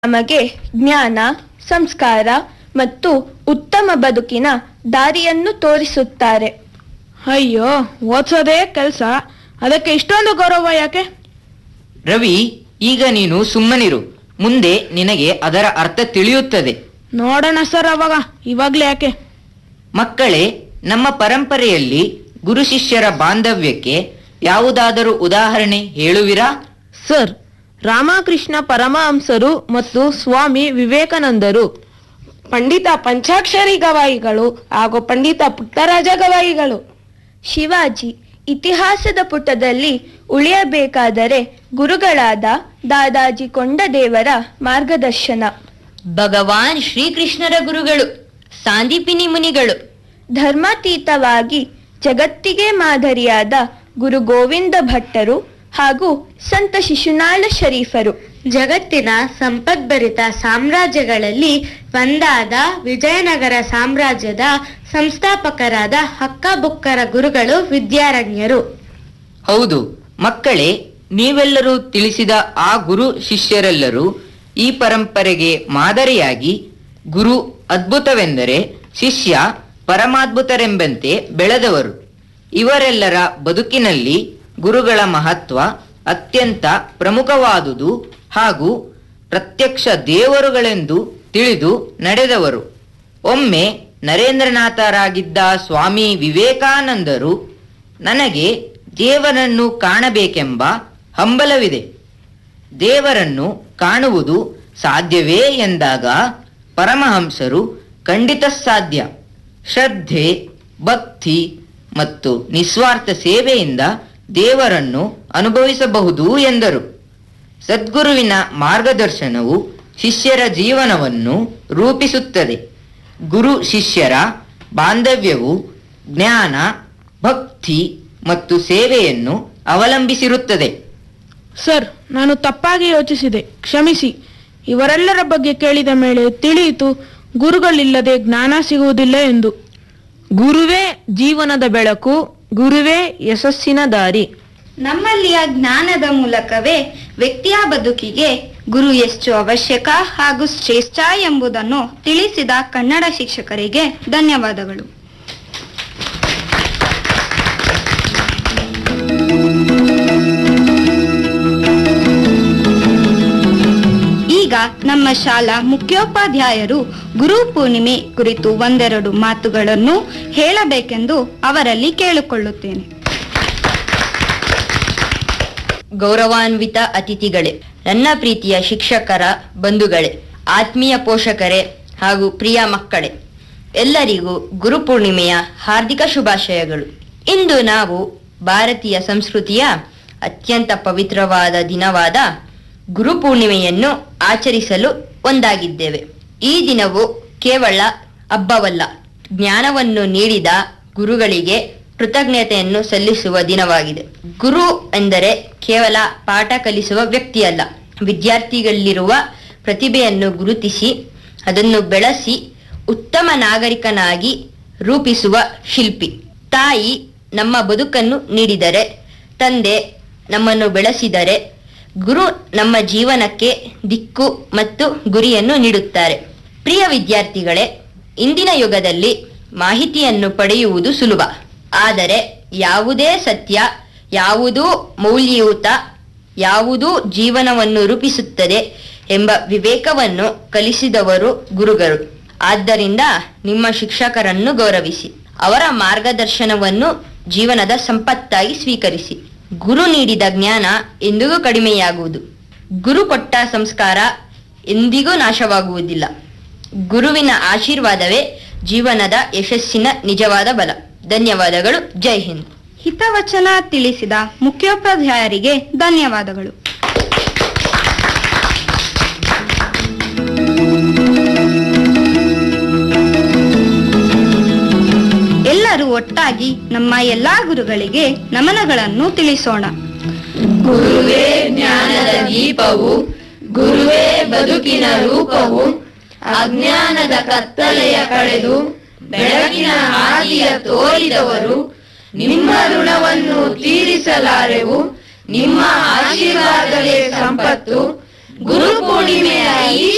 ನಮಗೆ ಜ್ಞಾನ ಸಂಸ್ಕಾರ ಮತ್ತು ಉತ್ತಮ ಬದುಕಿನ ದಾರಿಯನ್ನು ತೋರಿಸುತ್ತಾರೆ ಅಯ್ಯೋ ಓದ್ಸೋದೇ ಕೆಲಸ ಅದಕ್ಕೆ ಇಷ್ಟೊಂದು ಗೌರವ ಯಾಕೆ ರವಿ ಈಗ ನೀನು ಸುಮ್ಮನಿರು ಮುಂದೆ ನಿನಗೆ ಅದರ ಅರ್ಥ ತಿಳಿಯುತ್ತದೆ ನೋಡೋಣ ಸರ್ ಅವಾಗ ಇವಾಗ್ಲೇ ಯಾಕೆ ಮಕ್ಕಳೇ ನಮ್ಮ ಪರಂಪರೆಯಲ್ಲಿ ಗುರು ಶಿಷ್ಯರ ಬಾಂಧವ್ಯಕ್ಕೆ ಯಾವುದಾದರೂ ಉದಾಹರಣೆ ಹೇಳುವಿರಾ ಸರ್ ರಾಮಕೃಷ್ಣ ಪರಮಹಂಸರು ಮತ್ತು ಸ್ವಾಮಿ ವಿವೇಕಾನಂದರು ಪಂಡಿತ ಪಂಚಾಕ್ಷರಿ ಗವಾಯಿಗಳು ಹಾಗೂ ಪಂಡಿತ ಪುಟ್ಟರಾಜ ಗವಾಯಿಗಳು ಶಿವಾಜಿ ಇತಿಹಾಸದ ಪುಟದಲ್ಲಿ ಉಳಿಯಬೇಕಾದರೆ ಗುರುಗಳಾದ ದಾದಾಜಿ ಕೊಂಡದೇವರ ಮಾರ್ಗದರ್ಶನ ಭಗವಾನ್ ಶ್ರೀಕೃಷ್ಣರ ಗುರುಗಳು ಸಾಂದೀಪಿನಿ ಮುನಿಗಳು ಧರ್ಮಾತೀತವಾಗಿ ಜಗತ್ತಿಗೆ ಮಾದರಿಯಾದ ಗುರು ಗೋವಿಂದ ಭಟ್ಟರು ಹಾಗೂ ಸಂತ ಶಿಶುನಾಳ ಶರೀಫರು ಜಗತ್ತಿನ ಸಂಪದ್ಭರಿತ ಸಾಮ್ರಾಜ್ಯಗಳಲ್ಲಿ ಒಂದಾದ ವಿಜಯನಗರ ಸಾಮ್ರಾಜ್ಯದ ಸಂಸ್ಥಾಪಕರಾದ ಹಕ್ಕಬುಕ್ಕರ ಗುರುಗಳು ವಿದ್ಯಾರಣ್ಯರು ಹೌದು ಮಕ್ಕಳೇ ನೀವೆಲ್ಲರೂ ತಿಳಿಸಿದ ಆ ಗುರು ಶಿಷ್ಯರೆಲ್ಲರೂ ಈ ಪರಂಪರೆಗೆ ಮಾದರಿಯಾಗಿ ಗುರು ಅದ್ಭುತವೆಂದರೆ ಶಿಷ್ಯ ಪರಮಾದ್ಭುತರೆಂಬಂತೆ ಬೆಳೆದವರು ಇವರೆಲ್ಲರ ಬದುಕಿನಲ್ಲಿ ಗುರುಗಳ ಮಹತ್ವ ಅತ್ಯಂತ ಪ್ರಮುಖವಾದುದು ಹಾಗೂ ಪ್ರತ್ಯಕ್ಷ ದೇವರುಗಳೆಂದು ತಿಳಿದು ನಡೆದವರು ಒಮ್ಮೆ ನರೇಂದ್ರನಾಥರಾಗಿದ್ದ ಸ್ವಾಮಿ ವಿವೇಕಾನಂದರು ನನಗೆ ದೇವರನ್ನು ಕಾಣಬೇಕೆಂಬ ಹಂಬಲವಿದೆ ದೇವರನ್ನು ಕಾಣುವುದು ಸಾಧ್ಯವೇ ಎಂದಾಗ ಪರಮಹಂಸರು ಖಂಡಿತ ಸಾಧ್ಯ ಶ್ರದ್ಧೆ ಭಕ್ತಿ ಮತ್ತು ನಿಸ್ವಾರ್ಥ ಸೇವೆಯಿಂದ ದೇವರನ್ನು ಅನುಭವಿಸಬಹುದು ಎಂದರು ಸದ್ಗುರುವಿನ ಮಾರ್ಗದರ್ಶನವು ಶಿಷ್ಯರ ಜೀವನವನ್ನು ರೂಪಿಸುತ್ತದೆ ಗುರು ಶಿಷ್ಯರ ಬಾಂಧವ್ಯವು ಜ್ಞಾನ ಭಕ್ತಿ ಮತ್ತು ಸೇವೆಯನ್ನು ಅವಲಂಬಿಸಿರುತ್ತದೆ ಸರ್ ನಾನು ತಪ್ಪಾಗಿ ಯೋಚಿಸಿದೆ ಕ್ಷಮಿಸಿ ಇವರೆಲ್ಲರ ಬಗ್ಗೆ ಕೇಳಿದ ಮೇಲೆ ತಿಳಿಯಿತು ಗುರುಗಳಿಲ್ಲದೆ ಜ್ಞಾನ ಸಿಗುವುದಿಲ್ಲ ಎಂದು ಗುರುವೇ ಜೀವನದ ಬೆಳಕು ಗುರುವೇ ಯಶಸ್ಸಿನ ದಾರಿ ನಮ್ಮಲ್ಲಿಯ ಜ್ಞಾನದ ಮೂಲಕವೇ ವ್ಯಕ್ತಿಯ ಬದುಕಿಗೆ ಗುರು ಎಷ್ಟು ಅವಶ್ಯಕ ಹಾಗೂ ಶ್ರೇಷ್ಠ ಎಂಬುದನ್ನು ತಿಳಿಸಿದ ಕನ್ನಡ ಶಿಕ್ಷಕರಿಗೆ ಧನ್ಯವಾದಗಳು ಈಗ ನಮ್ಮ ಶಾಲಾ ಮುಖ್ಯೋಪಾಧ್ಯಾಯರು ಗುರು ಪೂರ್ಣಿಮೆ ಕುರಿತು ಒಂದೆರಡು ಮಾತುಗಳನ್ನು ಹೇಳಬೇಕೆಂದು ಅವರಲ್ಲಿ ಕೇಳಿಕೊಳ್ಳುತ್ತೇನೆ ಗೌರವಾನ್ವಿತ ಅತಿಥಿಗಳೇ ನನ್ನ ಪ್ರೀತಿಯ ಶಿಕ್ಷಕರ ಬಂಧುಗಳೇ ಆತ್ಮೀಯ ಪೋಷಕರೇ ಹಾಗೂ ಪ್ರಿಯ ಮಕ್ಕಳೇ ಎಲ್ಲರಿಗೂ ಗುರುಪೂರ್ಣಿಮೆಯ ಹಾರ್ದಿಕ ಶುಭಾಶಯಗಳು ಇಂದು ನಾವು ಭಾರತೀಯ ಸಂಸ್ಕೃತಿಯ ಅತ್ಯಂತ ಪವಿತ್ರವಾದ ದಿನವಾದ ಗುರುಪೂರ್ಣಿಮೆಯನ್ನು ಆಚರಿಸಲು ಒಂದಾಗಿದ್ದೇವೆ ಈ ದಿನವು ಕೇವಲ ಹಬ್ಬವಲ್ಲ ಜ್ಞಾನವನ್ನು ನೀಡಿದ ಗುರುಗಳಿಗೆ ಕೃತಜ್ಞತೆಯನ್ನು ಸಲ್ಲಿಸುವ ದಿನವಾಗಿದೆ ಗುರು ಎಂದರೆ ಕೇವಲ ಪಾಠ ಕಲಿಸುವ ವ್ಯಕ್ತಿಯಲ್ಲ ವಿದ್ಯಾರ್ಥಿಗಳಲ್ಲಿರುವ ಪ್ರತಿಭೆಯನ್ನು ಗುರುತಿಸಿ ಅದನ್ನು ಬೆಳೆಸಿ ಉತ್ತಮ ನಾಗರಿಕನಾಗಿ ರೂಪಿಸುವ ಶಿಲ್ಪಿ ತಾಯಿ ನಮ್ಮ ಬದುಕನ್ನು ನೀಡಿದರೆ ತಂದೆ ನಮ್ಮನ್ನು ಬೆಳೆಸಿದರೆ ಗುರು ನಮ್ಮ ಜೀವನಕ್ಕೆ ದಿಕ್ಕು ಮತ್ತು ಗುರಿಯನ್ನು ನೀಡುತ್ತಾರೆ ಪ್ರಿಯ ವಿದ್ಯಾರ್ಥಿಗಳೇ ಇಂದಿನ ಯುಗದಲ್ಲಿ ಮಾಹಿತಿಯನ್ನು ಪಡೆಯುವುದು ಸುಲಭ ಆದರೆ ಯಾವುದೇ ಸತ್ಯ ಯಾವುದೂ ಮೌಲ್ಯಯುತ ಯಾವುದೂ ಜೀವನವನ್ನು ರೂಪಿಸುತ್ತದೆ ಎಂಬ ವಿವೇಕವನ್ನು ಕಲಿಸಿದವರು ಗುರುಗಳು ಆದ್ದರಿಂದ ನಿಮ್ಮ ಶಿಕ್ಷಕರನ್ನು ಗೌರವಿಸಿ ಅವರ ಮಾರ್ಗದರ್ಶನವನ್ನು ಜೀವನದ ಸಂಪತ್ತಾಗಿ ಸ್ವೀಕರಿಸಿ ಗುರು ನೀಡಿದ ಜ್ಞಾನ ಎಂದಿಗೂ ಕಡಿಮೆಯಾಗುವುದು ಗುರು ಕೊಟ್ಟ ಸಂಸ್ಕಾರ ಎಂದಿಗೂ ನಾಶವಾಗುವುದಿಲ್ಲ ಗುರುವಿನ ಆಶೀರ್ವಾದವೇ ಜೀವನದ ಯಶಸ್ಸಿನ ನಿಜವಾದ ಬಲ ಧನ್ಯವಾದಗಳು ಜೈ ಹಿಂದ್ ಹಿತವಚನ ತಿಳಿಸಿದ ಮುಖ್ಯೋಪಾಧ್ಯಾಯರಿಗೆ ಧನ್ಯವಾದಗಳು ಎಲ್ಲರೂ ಒಟ್ಟಾಗಿ ನಮ್ಮ ಎಲ್ಲಾ ಗುರುಗಳಿಗೆ ನಮನಗಳನ್ನು ತಿಳಿಸೋಣ ಗುರುವೇ ಜ್ಞಾನದ ದೀಪವು ಗುರುವೇ ಬದುಕಿನ ರೂಪವು ಅಜ್ಞಾನದ ಕತ್ತಲೆಯ ಕಳೆದು ಬೆಳಕಿನ ಹಾದಿಯ ತೋರಿದವರು ನಿಮ್ಮ ಋಣವನ್ನು ತೀರಿಸಲಾರೆವು ನಿಮ್ಮ ಆಶೀರ್ವಾದವೇ ಸಂಪತ್ತು ಗುರು ಪೂರ್ಣಿಮೆಯ ಈ